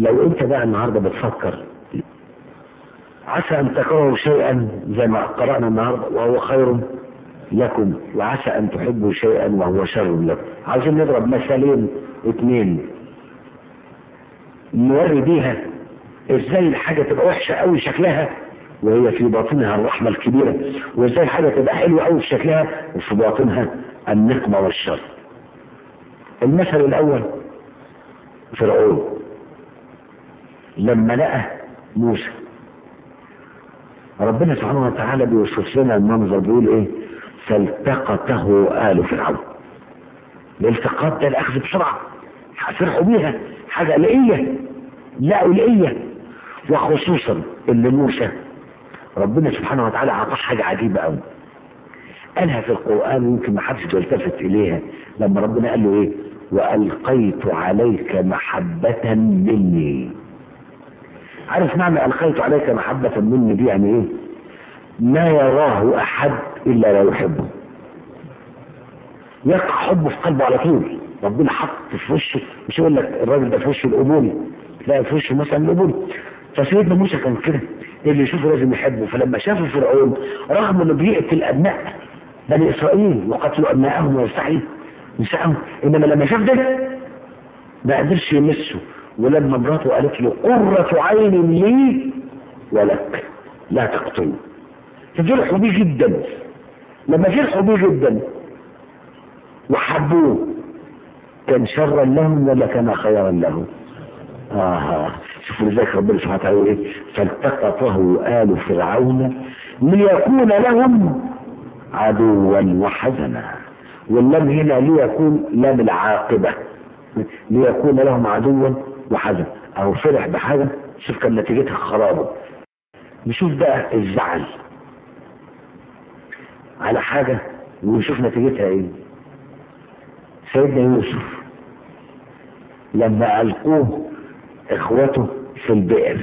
لو انت بقى النهارده بتفكر عسى ان تكرهوا شيئا زي ما قرأنا النهارده وهو خير لكم وعسى ان تحبوا شيئا وهو شر لكم عايزين نضرب مثالين اثنين نوري بيها ازاي الحاجة تبقى وحشة قوي شكلها وهي في باطنها الرحمة الكبيرة وازاي الحاجة تبقى حلوة قوي في شكلها وفي باطنها النقمة والشر المثل الاول فرعون لما لقى موسى ربنا سبحانه وتعالى بيوصف لنا المنظر بيقول ايه فالتقطه آل فرعون الالتقاط ده الاخذ بسرعة فرحوا بيها حاجة قلقية لا قلقية وخصوصا اللي موسى ربنا سبحانه وتعالى اعطاه حاجة عجيبة قوي قالها في القرآن ويمكن ما حدش بيلتفت إليها لما ربنا قال له إيه وألقيت عليك محبة مني عارف معنى ألقيت عليك محبة مني دي يعني إيه ما يراه أحد إلا لا يحبه يقع حبه في قلبه على طول ربنا حط في وشه مش يقول لك الراجل ده في وشه القبول تلاقي في وشه مثلا القبول فسيدنا موسى كان كده اللي يشوفه لازم يحبه فلما شافه فرعون رغم انه بيقتل ابناء بني اسرائيل وقتلوا ابنائهم ويستحيي نسائهم انما لما شاف ده ما قدرش يمسه ولما مراته قالت له قرة عين لي ولك لا تقتله ففرحوا بيه جدا لما فرحوا بيه جدا وحبوه كان شرا لهم ولا كان خيرا لهم آه شوفوا لذلك ربنا سبحانه وتعالى ايه فالتقطه آل فرعون ليكون لهم عدوا وحزنا واللام هنا ليكون لام العاقبة ليكون لهم عدوا وحزنا او فرح بحاجة شوف كان نتيجتها خرابه نشوف بقى الزعل على حاجة ونشوف نتيجتها ايه سيدنا يوسف لما ألقوه إخوته في البئر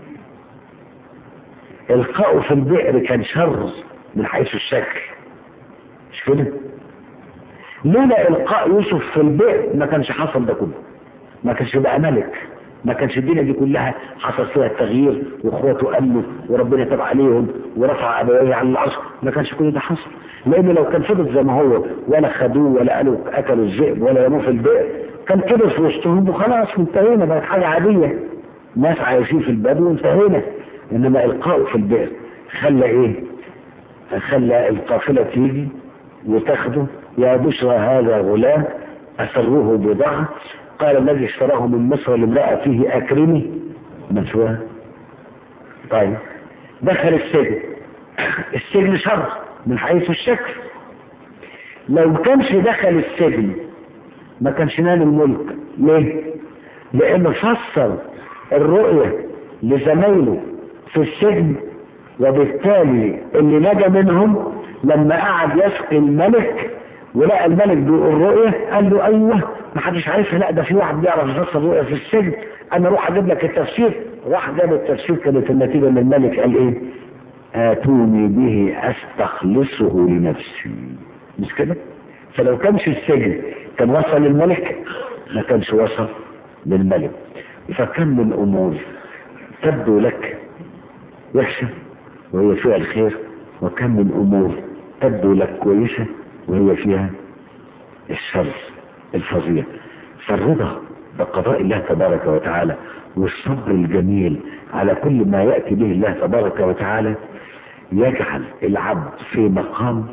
إلقاؤه في البئر كان شر من حيث الشكل مش كده لولا إلقاء يوسف في البئر ما كانش حصل ده كله ما كانش بقى ملك ما كانش الدنيا دي كلها حصل فيها التغيير واخواته قالوا وربنا تاب عليهم ورفع ابويه على العصر ما كانش كل ده حصل لان لو كان فضل زي ما هو ولا خدوه ولا قالوا اكلوا الذئب ولا رموه في البئر كان كده في وسطهم وخلاص انتهينا بقت حاجه عاديه ناس عايشين في البدو وانتهينا انما القاؤه في البئر خلى ايه؟ خلى القافله تيجي وتاخده يا بشرى هذا غلام اسروه بضاعه قال الذي اشتراه من مصر لامرأته أكرمي مثواه طيب دخل السجن السجن شر من حيث الشكل لو كانش دخل السجن ما كانش نال الملك ليه لانه فسر الرؤية لزمايله في السجن وبالتالي اللي نجا منهم لما قعد يسقي الملك ولقى الملك بيقول رؤية قال له ايوه ما حدش عارفها لا ده في واحد بيعرف يفسر رؤية في السجن انا اروح اجيب لك التفسير راح جاب التفسير كانت النتيجة ان الملك قال ايه اتوني به استخلصه لنفسي مش كده فلو كانش السجن كان وصل للملك ما كانش وصل للملك فكم من امور تبدو لك وحشة وهي فيها الخير وكم من امور تبدو لك كويسة وهي فيها الشر الفظيع فالرضا بقضاء الله تبارك وتعالى والصبر الجميل على كل ما يأتي به الله تبارك وتعالى يجعل العبد في مقام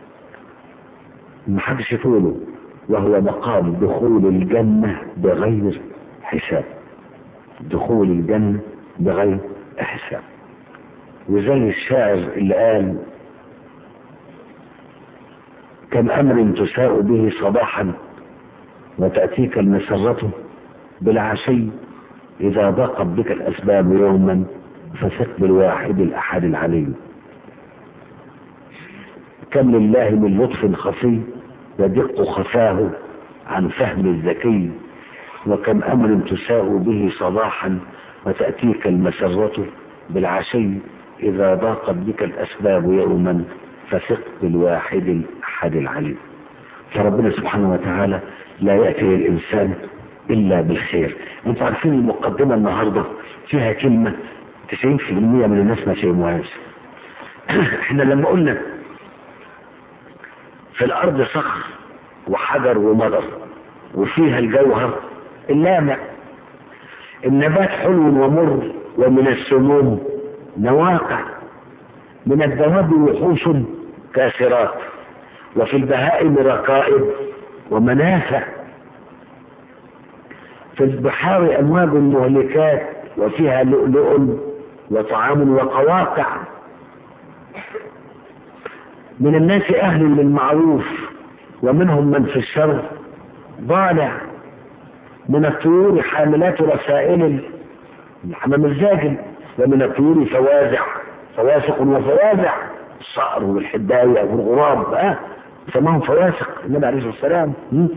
محدش يطوله وهو مقام دخول الجنة بغير حساب دخول الجنة بغير حساب وزي الشاعر اللي قال كم أمر تساء به صباحا وتأتيك المسرة بالعشي إذا ضاقت بك الأسباب يوما فثق بالواحد الأحد العلي كم لله من لطف خفي يدق خفاه عن فهم الذكي وكم أمر تساء به صباحا وتأتيك المسرة بالعشي إذا ضاقت بك الأسباب يوما فثق بالواحد الأحد العليم فربنا سبحانه وتعالى لا يأتي للإنسان الا بالخير انتوا عارفين المقدمة النهاردة فيها كلمة 90% من الناس ما فهموهاش احنا لما قلنا في الارض صخر وحجر ومطر وفيها الجوهر اللامع النبات حلو ومر ومن السموم نواقع من الدواب وحوش كاسرات وفي البهائم ركائب ومنافع في البحار امواج مهلكات وفيها لؤلؤ وطعام وقواقع من الناس اهل للمعروف ومنهم من في الشر ضالع من الطيور حاملات رسائل الحمام الزاجل ومن الطيور فوازع فواسق وفوازع الصقر والحداية والغراب اه سماهم فواسق النبي عليه الصلاة والسلام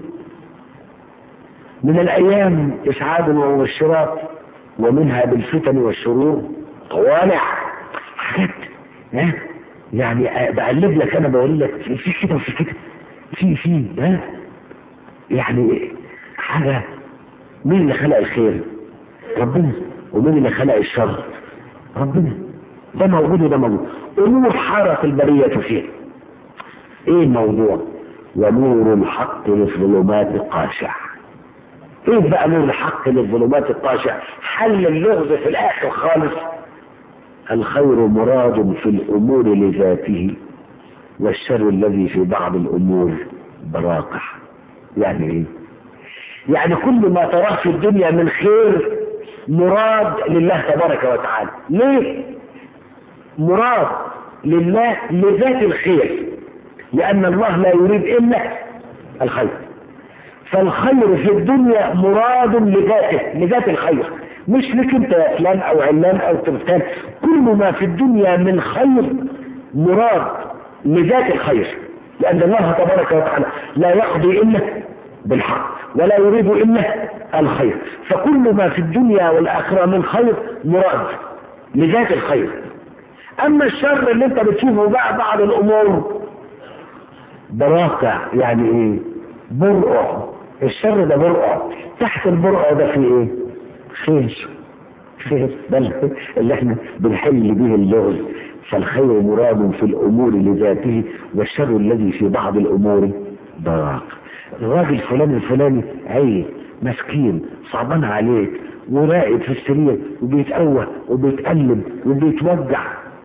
من الأيام إسعاد ومبشرات ومنها بالفتن والشرور طوالع حاجات ها يعني بقلب لك أنا بقول لك في كده وفي كده في في ها يعني حاجة مين اللي خلق الخير ربنا ومين اللي خلق الشر ربنا ده موجود وده موجود امور حارت البرية فيه ايه الموضوع ونور الحق للظلمات القاشع ايه بقى نور الحق للظلمات القاشع حل اللغز في الاخر خالص الخير مراد في الامور لذاته والشر الذي في بعض الامور براقع يعني ايه يعني كل ما تراه في الدنيا من خير مراد لله تبارك وتعالى ليه مراد لله لذات الخير لأن الله لا يريد إلا الخير فالخير في الدنيا مراد لذاته لذات الخير مش لك انت يا فلان او علان او ترتان كل ما في الدنيا من خير مراد لذات الخير لأن الله تبارك وتعالى لا يقضي إلا بالحق ولا يريد إلا الخير فكل ما في الدنيا والآخرة من خير مراد لذات الخير أما الشر اللي انت بتشوفه بقى بعض الأمور براقع يعني ايه برقع الشر ده برقع تحت البرقع ده في ايه خير خير ده اللي احنا بنحل به اللغز فالخير مراد في الامور لذاته والشر الذي في بعض الامور براق الراجل فلان الفلاني عيب مسكين صعبان عليك وراقد في السرير وبيتقوى وبيتألم وبيتوجع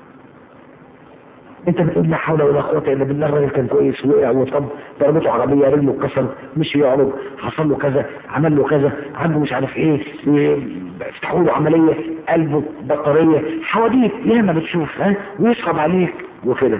انت بتقول لا حول ولا قوه الا بالله الراجل كان كويس وقع وطب ضربته عربيه رجله اتكسر مش يعرض حصل له كذا عمل له كذا عنده مش عارف ايه افتحوا له عمليه قلبه بطاريه حواديت ياما بتشوف ها ويصعب عليك وكده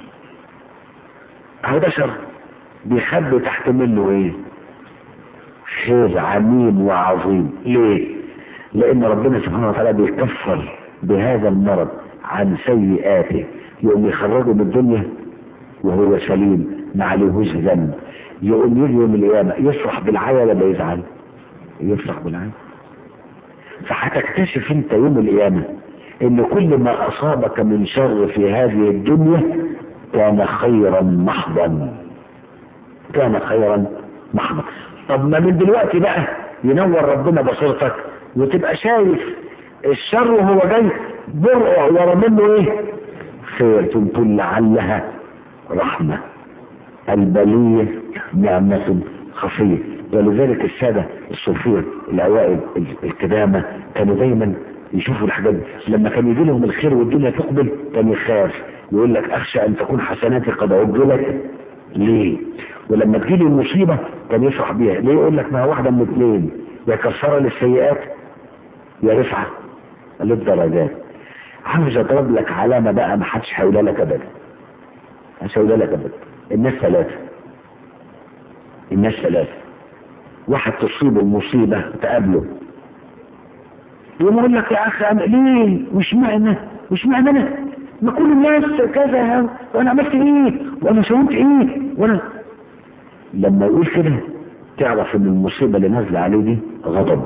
اهو ده شر بيخبي تحت منه ايه خير عميم وعظيم ليه لان ربنا سبحانه وتعالى بيكفر بهذا المرض عن سيئاته يقوم يخرجه من الدنيا وهو سليم ما عليهوش ذنب يقوم يجي يوم القيامة يفرح بالعيا ولا يزعل يفرح بالعيا فهتكتشف انت يوم القيامة ان كل ما اصابك من شر في هذه الدنيا كان خيرا محضا كان خيرا محضا طب ما من دلوقتي بقى ينور ربنا بصيرتك وتبقى شايف الشر وهو جاي برقع ورا منه ايه خير تقول لعلها رحمة البلية نعمة خفية ولذلك السادة الصوفية الأوائل القدامى كانوا دايما يشوفوا الحاجات دي لما كان يجي لهم الخير والدنيا تقبل كان يخاف يقول لك أخشى أن تكون حسناتي قد عجلت ليه ولما تجيلي المصيبة كان يفرح بيها ليه يقول لك ما واحدة من اثنين يا كفارة للسيئات يا رفعة للدرجات عاوز اضرب لك علامة بقى ما حدش هيقولها لك ابدا مش هيقولها لك ابدا الناس ثلاثة الناس ثلاثة واحد تصيب المصيبة تقابله يقوم يقول لك يا اخي أنا ليه وش معنى وش معنى انا ما كل الناس كذا وانا عملت ايه وانا سويت ايه وانا لما يقول كده تعرف ان المصيبة اللي نازلة عليه دي غضب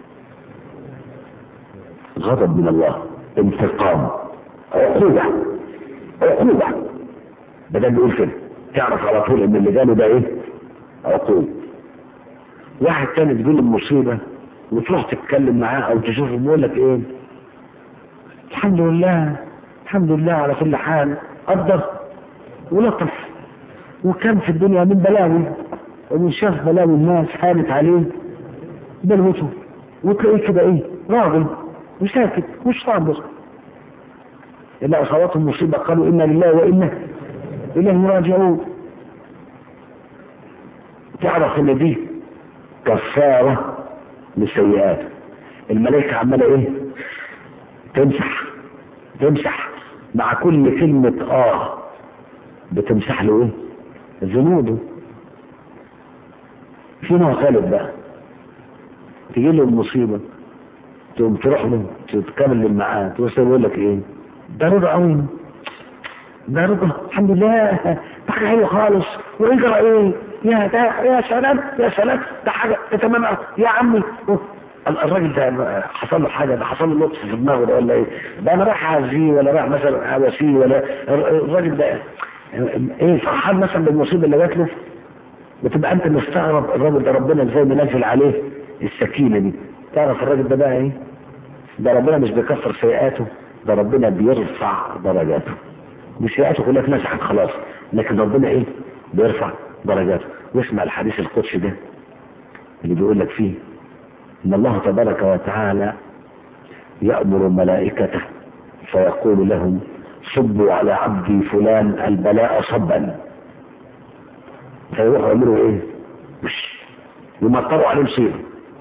غضب من الله انتقام عقوبة عقوبة بدل نقول كده تعرف على طول ان اللي جاله ده ايه عقوبة واحد تاني تقول المصيبة وتروح تتكلم معاه او تشوفه بيقول لك ايه الحمد لله الحمد لله على كل حال قدر ولطف وكان في الدنيا من بلاوي ومن شاف بلاوي الناس حالت عليه بلوته وتلاقيه كده ايه راجل وساكت مش صابر إلا أصابتهم مصيبة قالوا إنا لله وإنا إليه راجعون تعرف إن دي كفارة للسيئات الملائكة عمالة إيه تمسح تمسح مع كل كلمة آه بتمسح له إيه ذنوبه في نوع ثالث بقى تجي له المصيبة تقوم تروح له تتكلم معاه توصل يقول لك ايه ده رضا قوي ده رضا الحمد لله ده حاجه حلوه خالص ويجرى ايه يا ده يا سلام يا سلام ده حاجه ده تمام أوي. يا عمي الراجل ده حصل له حاجه ده حصل له لطف في دماغه ده ولا ايه ده انا رايح اعزيه ولا رايح مثلا اواسيه ولا الراجل ده ايه فرحان مثلا بالمصيبه اللي جات له وتبقى انت مستغرب الراجل ده ربنا ازاي منزل عليه السكينه دي تعرف الراجل ده بقى ايه ده ربنا مش بيكفر سيئاته ده ربنا بيرفع درجاته مش سيئاته كلها اتمسحت خلاص لكن ربنا ايه بيرفع درجاته واسمع الحديث القدسي ده اللي بيقول لك فيه ان الله تبارك وتعالى يأمر ملائكته فيقول لهم صبوا على عبدي فلان البلاء صبا فيروحوا يعملوا ايه مش يمطروا عليه مصيبه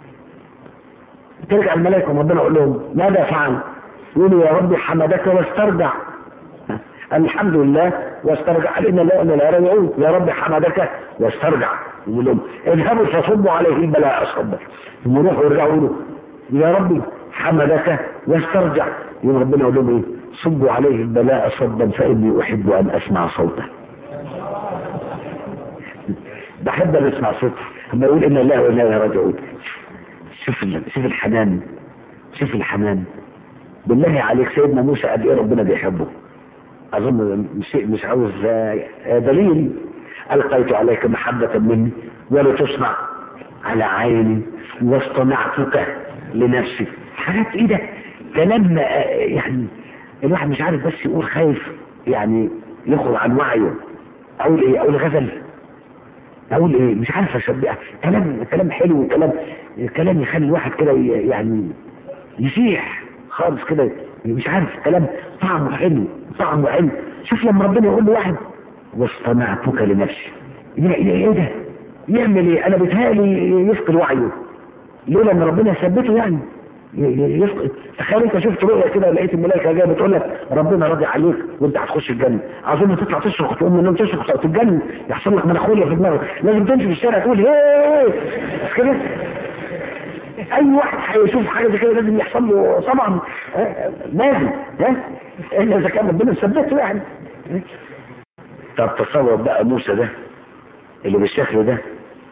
ترجع الملائكة وربنا يقول لهم ماذا فعل يقولوا يا ربي حمدك واسترجع الحمد لله واسترجع علينا لا لا راجعون يا رب حمدك واسترجع يقول لهم اذهبوا فصبوا عليه البلاء صبا يروحوا يرجعوا يقولوا يا ربي حمدك واسترجع يقول ربنا يقول لهم ايه صبوا عليه البلاء صبا فاني احب ان اسمع صوته بحب ان اسمع صوته لما يقول ان الله وانا اليه راجعون شوف شوف الحنان شوف الحنان بالله عليك سيدنا موسى قد ايه ربنا بيحبه اظن مش مش عاوز دليل القيت عليك محبه مني ولتصنع على عيني واصطنعتك لنفسي حاجات ايه ده كلام يعني الواحد مش عارف بس يقول خايف يعني يخرج عن وعيه اقول ايه اقول غزل اقول ايه مش عارف اشبهها كلام كلام حلو كلام كلام يخلي الواحد كده يعني يسيح خالص كده مش عارف كلام طعمه حلو طعمه حلو شوف لما ربنا يقول لواحد واصطنعتك لنفسي ايه ده يعمل ايه انا بيتهيألي يفقد وعيه لولا ان ربنا يثبته يعني يفقد تخيل انت شفت رؤيا كده لقيت الملائكه جايه بتقول لك ربنا راضي عليك وانت هتخش الجنه اظن تطلع تصرخ تقوم من النوم تصرخ تتجنن يحصل لك مناخوليا في دماغك لازم تمشي في الشارع تقول هيه مش كده اي واحد هيشوف حاجه زي كده لازم يحصل له طبعا لازم ها الا اذا كان ربنا مثبته يعني طب تصور بقى موسى ده اللي بالشكل ده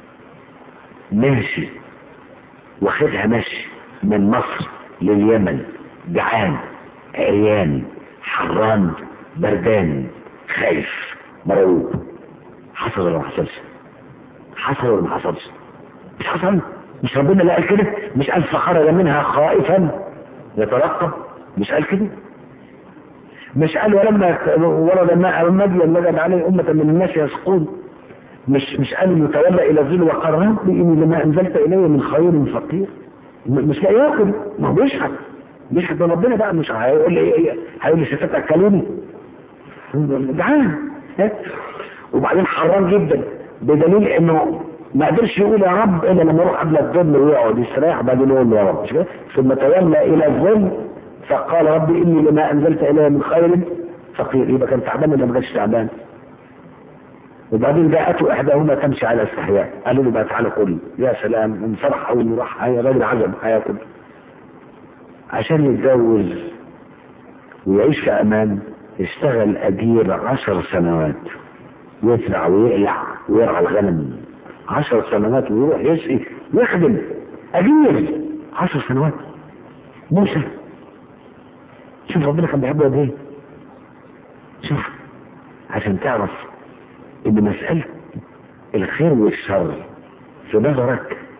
ماشي واخدها ماشي من مصر لليمن جعان عريان حران بردان خايف مرعوب حصل ولا ما حصلش حصل ولا ما حصلش مش حصل مش ربنا اللي قال كده مش قال فخرج منها خائفا يترقب مش قال كده مش قال ولما ورد ماء مدين وجد عليه أمة من الناس يسقون مش مش قال متولى إلى الظل وقال ربي إني لما أنزلت إلي من خير فقير مش لاقي ياكل ما هو بيشحت بيشحت ده ربنا بقى مش هيقول لي ايه هيقول لي ستات اكلوني جعان وبعدين حرام جدا بدليل انه ما قدرش يقول يا رب الا لما يروح قبل الظل ويقعد يستريح بعدين يقول يا رب مش كده ثم تولى الى الظل فقال ربي اني لما انزلت الي من خير فقير يبقى كان تعبان ولا ما كانش تعبان وبعدين جاءته احداهما تمشي على استحياء قالوا له بقى تعالى كل يا سلام من فرح اول ما راح هي راجل عزم هياكل عشان يتجوز ويعيش في امان اشتغل اجير عشر سنوات يزرع ويقلع ويرعى الغنم عشر سنوات ويروح يسقي ويخدم اجير عشر سنوات موسى شوف ربنا كان بيحبه قد ايه شوف عشان تعرف ان مسألة الخير والشر في نظرك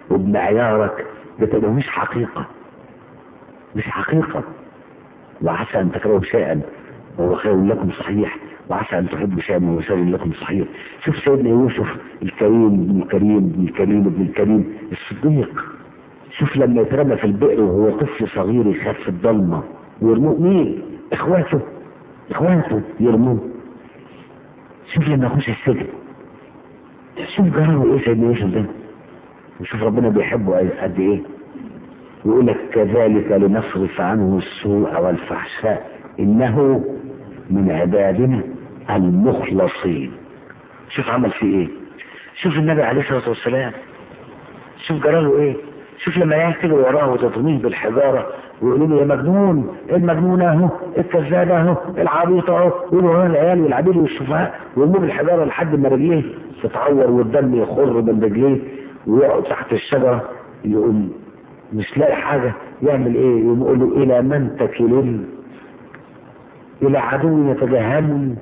وبمعيارك بتبقى مش حقيقة مش حقيقة وعسى أن تكرهوا شيئا وهو خير لكم صحيح وعسى أن تحبوا شيئا وهو شر لكم صحيح شوف سيدنا يوسف الكريم ابن الكريم ابن الكريم ابن الكريم الصديق شوف لما يترمى في البئر وهو طفل صغير يخاف في الضلمة ويرموه مين؟ اخواته اخواته يرموه شوف لما يخش السجن شوف جرى ايه سيدنا يوسف ده وشوف ربنا بيحبه قد ايه يقول لك كذلك لنصرف عنه السوء والفحشاء انه من عبادنا المخلصين شوف عمل فيه ايه شوف النبي عليه الصلاه والسلام شوف جراله ايه شوف لما ياكلوا وراه وتطميه بالحجاره ويقولوا له يا مجنون المجنون اهو الكذاب اهو العبيط اهو يقولوا ها العيال والعبيد والسفهاء ويرموه بالحجاره لحد ما رجليه تتعور والدم يخر من رجليه ويقعد تحت الشجره يقوم مش لاقي حاجه يعمل ايه؟ يقوم يقول له الى من تكلني؟ الى عدو يتجهمني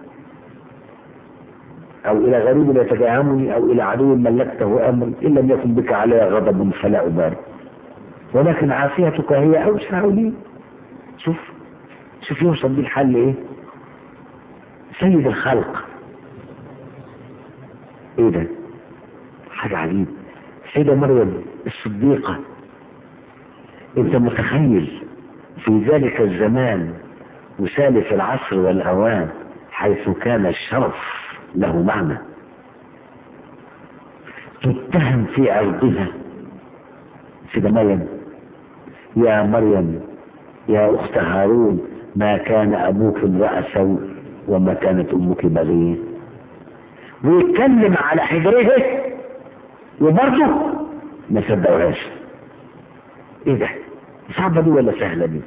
او الى غريب يتجهمني او الى عدو ملكته امري ان لم يكن بك علي غضب فلا ابالي ولكن عافيتك هي اوسع لي شوف شوف يوصل بيه الحل ايه سيد الخلق ايه ده حاجة عجيب سيدة مريم الصديقة انت متخيل في ذلك الزمان وسالف العصر والاوان حيث كان الشرف له معنى تتهم في عرضها سيدة مريم يا مريم يا أخت هارون ما كان أبوك امرأ سوء وما كانت أمك بغية ويتكلم على حجره وبرضه ما صدقوهاش ايه ده صعبة دي ولا سهلة دي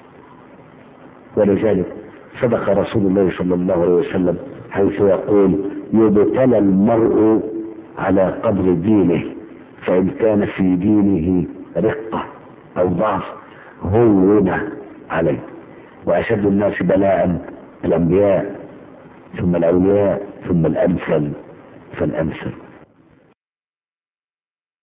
ولذلك صدق رسول الله صلى الله عليه وسلم حيث يقول يبتلى المرء على قدر دينه فإن كان في دينه رقة أو ضعف هون عليه وأشد الناس بلاء الأنبياء ثم الأولياء ثم الأمثل فالأمثل